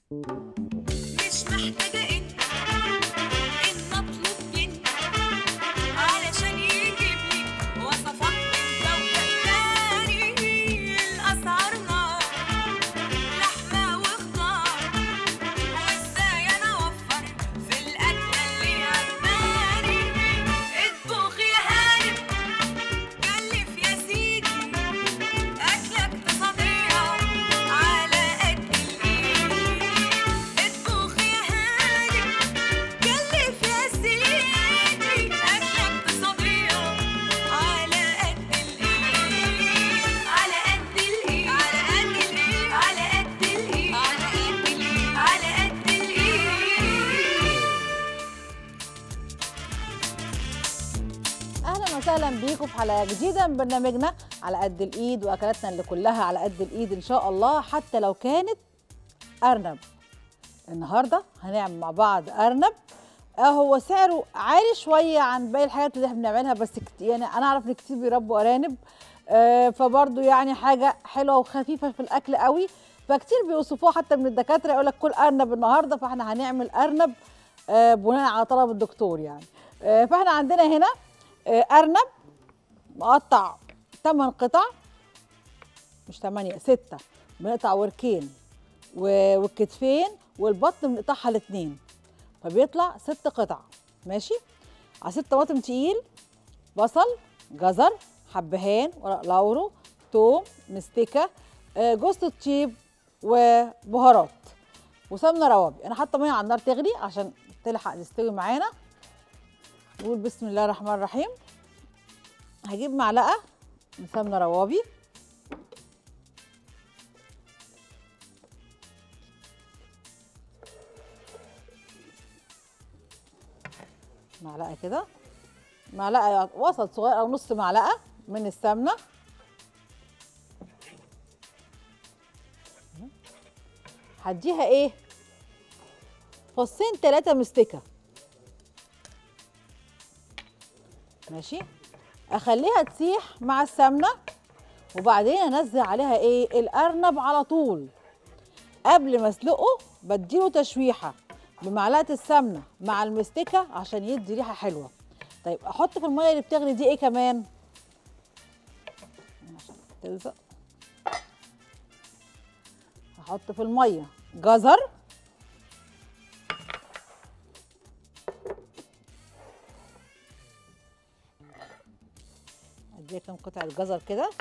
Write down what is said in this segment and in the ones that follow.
مش محتاجة انت ان اطلب منك علشان يجيب لي وصفات انت وكلاني الاسعار نار لحمة وخضار وازاي انا اوفر في الاكلة اللي عجباني اطبخ يا هانم كلف يا سيدي أكلة اقتصادية على قد الإيد اطبخ يا هاني كلف يا سيدي أكلة اقتصادية على قد الإيد على قد الإيد على قد الإيد على قد الإيد على قد الإيد على قد الإيد اهلا وسهلا بيكم في حلقه جديده من برنامجنا على قد الايد واكلاتنا اللي كلها على قد الايد ان شاء الله حتى لو كانت ارنب النهارده هنعمل مع بعض ارنب آه هو سعره عالي شويه عن باقي الحاجات اللي احنا بنعملها بس كت- يعني انا اعرف ان كتير بيربوا ارانب آه فبرضه يعني حاجه حلوه وخفيفه في الاكل قوي فكتير بيوصفوها حتى من الدكاتره يقول لك كل ارنب النهارده فاحنا هنعمل ارنب آه بناء على طلب الدكتور يعني آه فاحنا عندنا هنا آه ارنب مقطع 8 قطع مش 8 6 بنقطع وركين و- والكتفين والبطن بنقطعها الاثنين فبيطلع ست قطع ماشي عصير طماطم تقيل بصل جزر حبهان ورق لورو توم مستكه آه، جوز الطيب وبهارات وسمنه روابي انا حاطه ميه على النار تغلي عشان تلحق تستوي معانا نقول بسم الله الرحمن الرحيم هجيب معلقه من سمنه روابي معلقه كده معلقه وسط صغير او نص معلقه من السمنه هديها ايه فصين ثلاثه مستكه ماشي اخليها تسيح مع السمنه وبعدين انزل عليها ايه الارنب على طول قبل ما اسلقه بديله تشويحه بمعلقه السمنه مع المستكه عشان يدي ريحه حلوه طيب احط في الميه اللي بتغلي دي ايه كمان عشان تلزق هحط في الميه جزر اديها كام قطعه جزر كده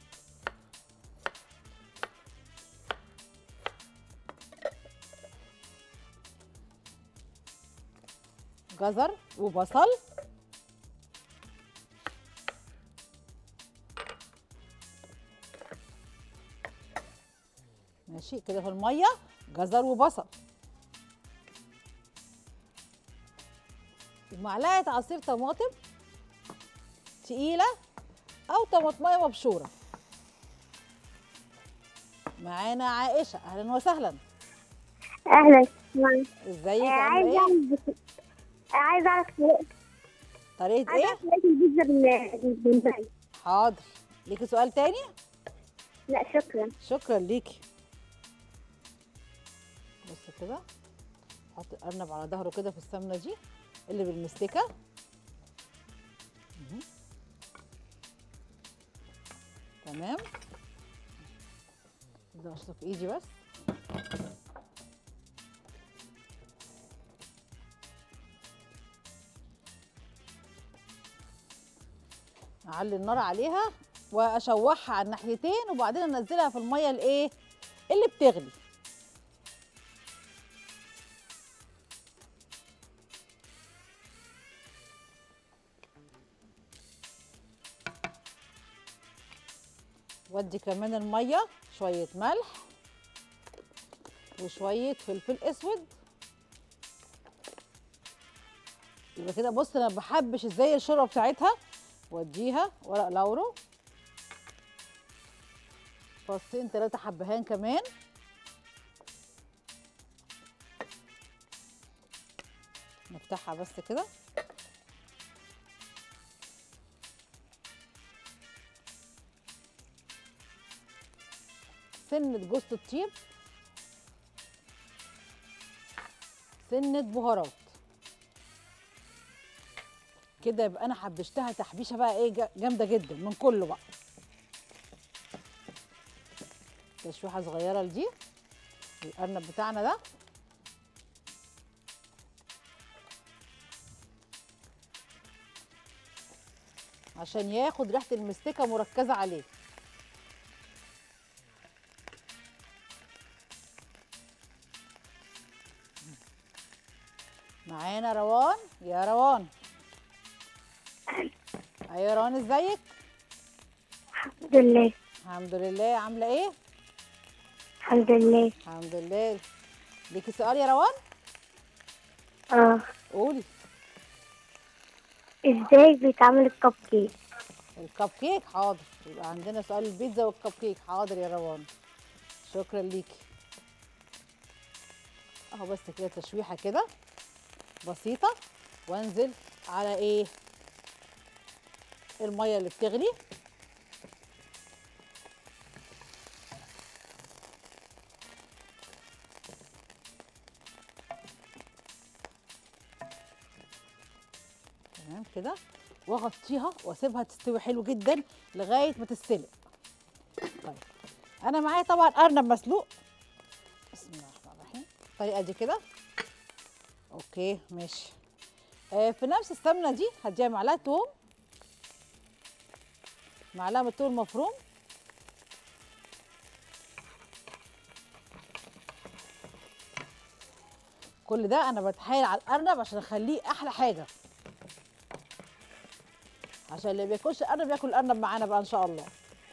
جزر وبصل ماشي كده في الميه جزر وبصل ومعلقه عصير طماطم تقيله او طماطميه مبشوره معانا عائشه اهلا وسهلا اهلا معاك. ازيك آه، عامله عايزه ايه اعرف بس- آه، عايزه اعرف طريقه طريقه عايزه ايه اعرف طريقه البيتزا بال- بالباي حاضر ليكي سؤال تاني لا شكرا شكرا ليكي بص كده حط الارنب على ظهره كده في السمنه دي اللي بالمستكه مهم. تمام كده اشطف ايدي بس اعلي النار عليها واشوحها على الناحيتين وبعدين انزلها في الميه الايه اللي بتغلي ودي كمان الميه شويه ملح وشويه فلفل اسود يبقى كده بص انا بحبش ازاي الشوربه بتاعتها واديها ورق لورو فصين ثلاثة حبهان كمان نفتحها بس كده سنة جوز الطيب سنه بهارات كده يبقى انا حبشتها تحبيشه بقى ايه جا- جامده جدا من كله بقى تشويحه صغيره لدي الارنب بتاعنا ده عشان ياخد ريحه المستكه مركزه عليه معانا روان يا روان ايوه يا روان ازيك الحمد لله الحمد لله عامله ايه الحمد لله الحمد لله ليكي سؤال يا روان اه قولي ازاي بيتعمل الكب كيك الكب كيك حاضر يبقى عندنا سؤال البيتزا والكب كيك حاضر يا روان شكرا ليكي اهو بس كده تشويحه كده بسيطه وانزل على ايه الميه اللي بتغلي تمام كده واغطيها واسيبها تستوي حلو جدا لغايه ما تتسلق طيب انا معايا طبعا ارنب مسلوق بسم الله الرحمن الرحيم الطريقه دي كده اوكي ماشي آه في نفس السمنه دي هديها معلقه توم معلقه من التوم المفروم كل ده انا بتحايل على الارنب عشان اخليه احلى حاجه عشان اللي بياكلش الارنب ياكل الارنب معانا بقى ان شاء الله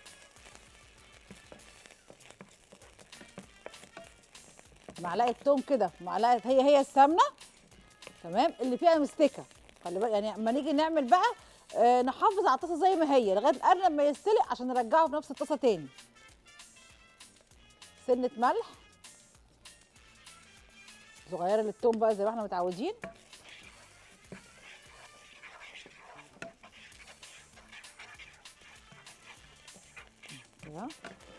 معلقه توم كده معلقه هي هي السمنه تمام اللي فيها مستكه خلي بالك يعني اما نيجي نعمل بقى آه نحافظ على الطاسه زي ما هي لغايه الارنب ما يستلق عشان نرجعه في نفس الطاسه تاني سنه ملح صغيره للتوم بقى زي ما احنا متعودين كده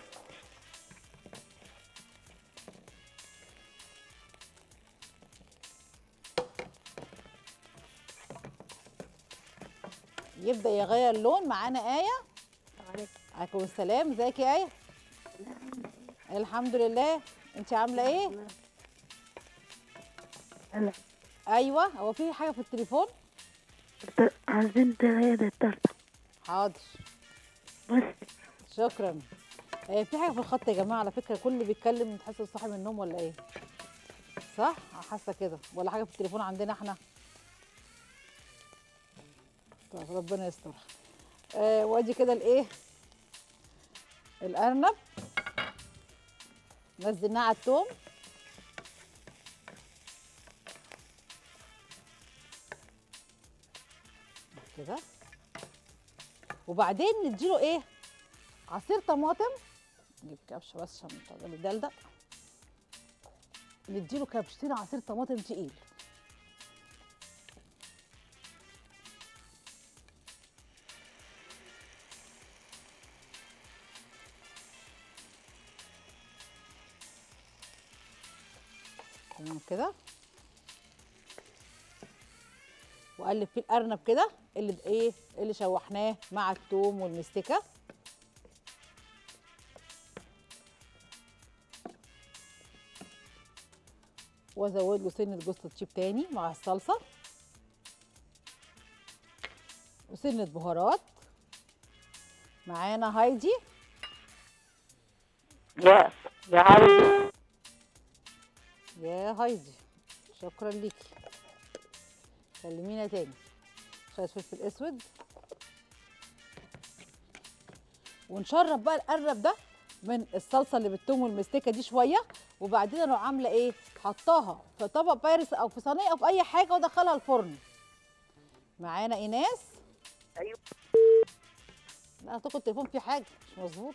يبدا يغير لون معانا ايه عليكم السلام ازيك يا ايه الحمد لله انت عامله ايه أنا ايوه هو في حاجه في التليفون عايزين تغير التورتة حاضر بس شكرا آه في حاجه في الخط يا جماعه على فكره كل اللي بيتكلم تحسوا صاحي من النوم ولا ايه صح حاسه كده ولا حاجه في التليفون عندنا احنا طيب ربنا يسترها آه وادي كده الايه الارنب نزلناه على التوم كده وبعدين نديله ايه عصير طماطم نجيب كبشه بس عشان الطاجن الدلدق نديله كبشتين عصير طماطم تقيل تمام كده واقلب فيه الارنب كده اللي بايه اللي شوحناه مع الثوم والمستكه وازود له سنه جوز الطيب تاني مع الصلصه وسنه بهارات معانا هايدي يا يا عايز يا هايدي شكرا ليكي كلمينا تاني شويه فلفل اسود ونشرب بقى القرب ده من الصلصه اللي بالثوم والمستكه دي شويه وبعدين اروح عامله ايه حطاها في طبق بارس او في صينيه او في اي حاجه وادخلها الفرن معانا ايناس أيوة. لا اعتقد التليفون فيه حاجه مش مظبوط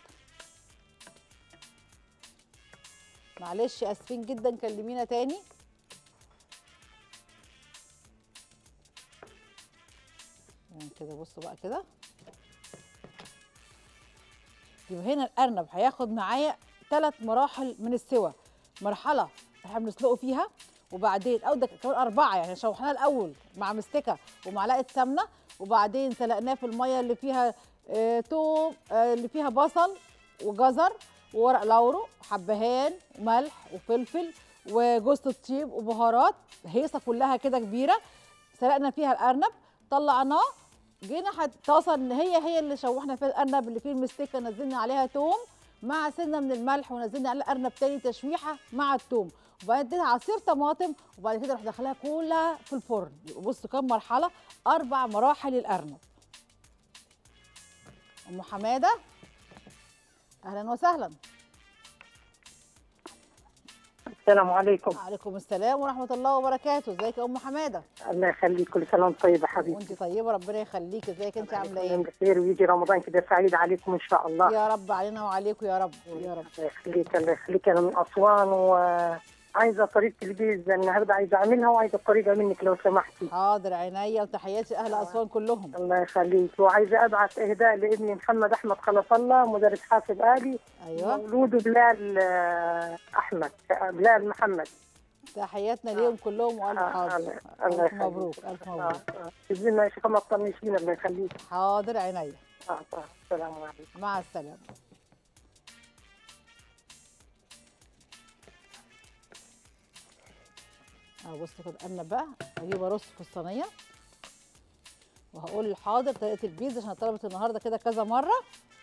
معلش اسفين جدا كلمينا تاني تمام كده بصوا بقى كده يبقى هنا الارنب هياخد معايا ثلاث مراحل من السوى مرحله احنا بنسلقه فيها وبعدين او ده كمان اربعه يعني شوحناه الاول مع مستكه ومعلقه سمنه وبعدين سلقناه في الميه اللي فيها آه توم آه اللي فيها بصل وجزر وورق لورو وحبهان وملح وفلفل وجوز الطيب وبهارات هيصه كلها كده كبيره سلقنا فيها الارنب طلعناه جينا حت- طاسه ان هي هي اللي شوحنا فيها الارنب اللي فيه المستكه نزلنا عليها توم مع سنه من الملح ونزلنا عليها الارنب تاني تشويحه مع التوم وبعدين ادينا عصير طماطم وبعد كده نروح داخلها كلها في الفرن يبقوا بصوا كام مرحله اربع مراحل الارنب ام حماده اهلا وسهلا السلام عليكم وعليكم السلام ورحمه الله وبركاته ازيك يا ام حماده الله يخليك كل سنه وانت طيبه حبيبتي وانت طيبه ربنا يخليك ازيك انت عامله ايه بخير ويجي رمضان كده سعيد عليكم ان شاء الله يا رب علينا وعليكم يا رب يا رب الله يخليك الله يخليك انا من اسوان وعايزه طريقه البيتزا النهارده عايزه اعملها وعايزه الطريقه منك لو سمحتي حاضر عينيا وتحياتي اهل اسوان كلهم الله يخليك وعايزه ابعث اهداء لابني محمد احمد خلف الله مدرس حاسب آلي ايوه مولوده بلال آه، احمد بلال محمد تحياتنا ليهم كلهم والف آه، حاضر الله- الله الف يخليك. مبروك الف اه مبروك اه تجينا يا شيخه ما تطنشينا الله يخليك حاضر عينيا اه اه السلام عليكم مع السلامه اه بص كده انا بقى اجيب ارص في الصينيه وهقول الحاضر طريقه البيتزا عشان طلبت النهارده كده كذا مره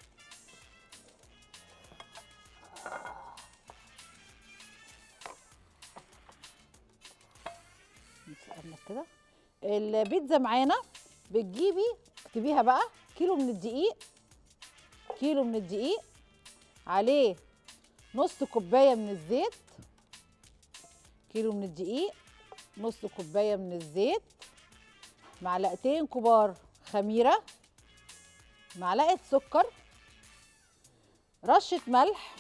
نسقنا كده البيتزا معانا بتجيبي اكتبيها بقى كيلو من الدقيق كيلو من الدقيق عليه نص كوبايه من الزيت كيلو من الدقيق نص كوبايه من الزيت معلقتين كبار خميره معلقه سكر رشه ملح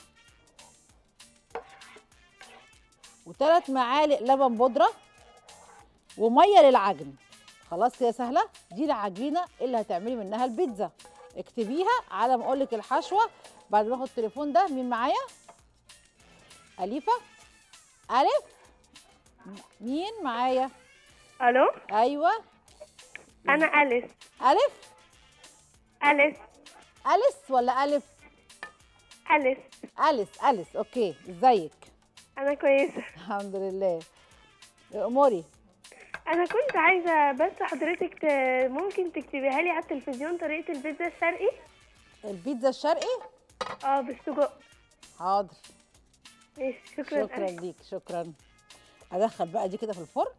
وثلاث معالق لبن بودره وميه للعجن خلاص كده سهله دي العجينه اللي هتعملي منها البيتزا اكتبيها على ما اقول لك الحشوه بعد ما اخد التليفون ده مين معايا اليفه الف مين معايا الو ايوه انا اليس الف اليس اليس ولا الف اليس اليس اليس اوكي ازيك انا كويسه الحمد لله اموري انا كنت عايزه بس حضرتك ت... ممكن تكتبيها لي على التلفزيون طريقه البيتزا الشرقي البيتزا الشرقي اه بالسجق حاضر ماشي شكرا شكرا ألف. ليك شكرا ادخل بقى دي كده في الفرن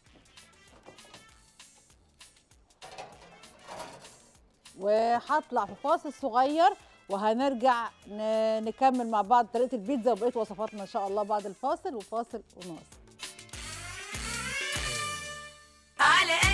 وهطلع في فاصل صغير وهنرجع ن- نكمل مع بعض طريقه البيتزا وبقيه وصفاتنا ان شاء الله بعد الفاصل وفاصل ونواصل على